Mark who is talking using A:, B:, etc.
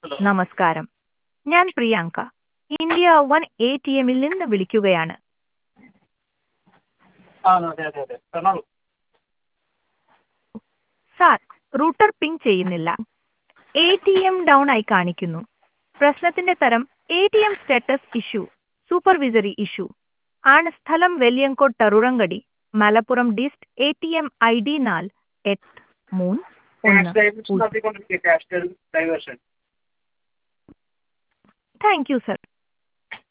A: നമസ്കാരം ഞാൻ Priyanka India one A T എമ്മിൽ നിന്ന് വിളിക്കുകയാണ്
B: ആ അതെ അതെ അതെ പറഞ്ഞോളൂ
A: സാർ റൂട്ടർ പിങ് ചെയ്യുന്നില്ല എ ടി എം ഡൗൺ ആയി കാണിക്കുന്നു പ്രശ്നത്തിന്റെ തരം A T M status issue supervisory issue ആണ് സ്ഥലം വെല്യങ്കോട്ട് ടറുറങ്കടി Malappuram dist A T M I D നാല് എട്ട് മൂന്ന് ഒന്ന്
B: ക്യാഷ് ഡൈവേർഷൻ നടത്തിക്കൊണ്ടിരിക്കുക cash diversion
A: thank you sir